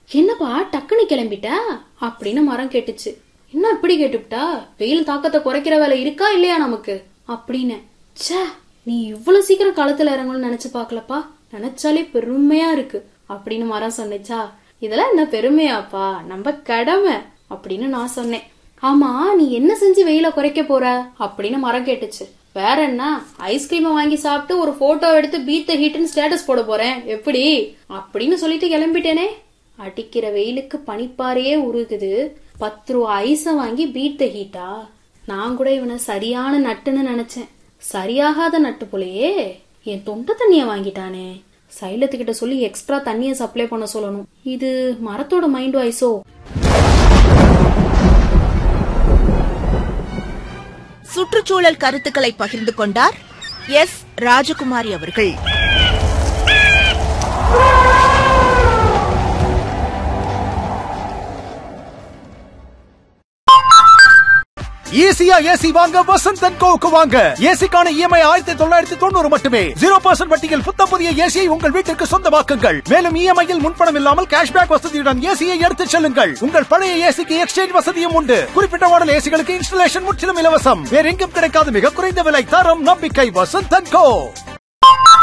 என்னப்பா டக்குன்னு கிளம்பிட்ட அப்படின்னு மரம் கேட்டுச்சு என்ன இப்படி கேட்டுவிட்டா வெயில் தாக்கத்தை குறைக்கிற வேலை இருக்கா இல்லையா நமக்கு அப்படின்னு ச்சே நீ இவ்வளவு சீக்கிரம் களத்துல இறங்கணும்னு நினைச்சு பாக்கலப்பா நினைச்சாலே பெருமையா இருக்கு அப்படின்னு மரம் சொன்னுச்சா இதெல்லாம் என்ன பெருமையாப்பா நம்ம கடமை அப்படின்னு நான் சொன்னேன் ஆமா நீ என்ன செஞ்சு வெயில குறைக்க போற அப்படின்னு மரம் கேட்டுச்சு வேற என்ன ஐஸ்கிரீமை வாங்கி சாப்பிட்டு ஒரு போட்டோ எடுத்து பீட் த ஹீட்னு ஸ்டேட்டஸ் போட போறேன் எப்படி அப்படின்னு சொல்லிட்டு கிளம்பிட்டேனே அடிக்கிற வெயிலுக்கு பனிப்பாறையே உருகுது பத்து ரூபா ஐஸ வாங்கி பீட் த ஹீட்டா நான் கூட இவனை சரியான நட்டுன்னு நினைச்சேன் சரியாகாத நட்டு போலயே என் தொண்டை தண்ணிய வாங்கிட்டானே சைலத்துக்கிட்ட சொல்லி எக்ஸ்ட்ரா தண்ணிய சப்ளை பண்ண சொல்லணும் இது மரத்தோட மைண்ட் வாய்ஸோ சுற்றுச்சூழல் கருத்துக்களை பகிர்ந்து கொண்டார் எஸ் ராஜகுமாரி அவர்கள் ஈஸியா ஏசி வாங்க வசந்த் அண்ட் கோவுக்கு வாங்க ஏசிக்கான இஎம்ஐ ஆயிரத்தி தொள்ளாயிரத்தி தொண்ணூறு மட்டுமே ஜீரோ பர்சன்ட் வட்டியில் புத்த புதிய ஏசியை உங்கள் வீட்டிற்கு சொந்தமாக்குங்கள் மேலும் இஎம்ஐயில் முன்பணம் இல்லாமல் கேஷ்பேக் வசதியுடன் ஏசியை எடுத்துச் செல்லுங்கள் உங்கள் பழைய ஏசிக்கு எக்ஸ்சேஞ்ச் வசதியும் உண்டு குறிப்பிட்ட மாடல் ஏசிகளுக்கு இன்ஸ்டலேஷன் முற்றிலும் இலவசம் வேற எங்கும் கிடைக்காத மிக குறைந்த விலை தரம் நம்பிக்கை வசந்த் அண்ட் கோ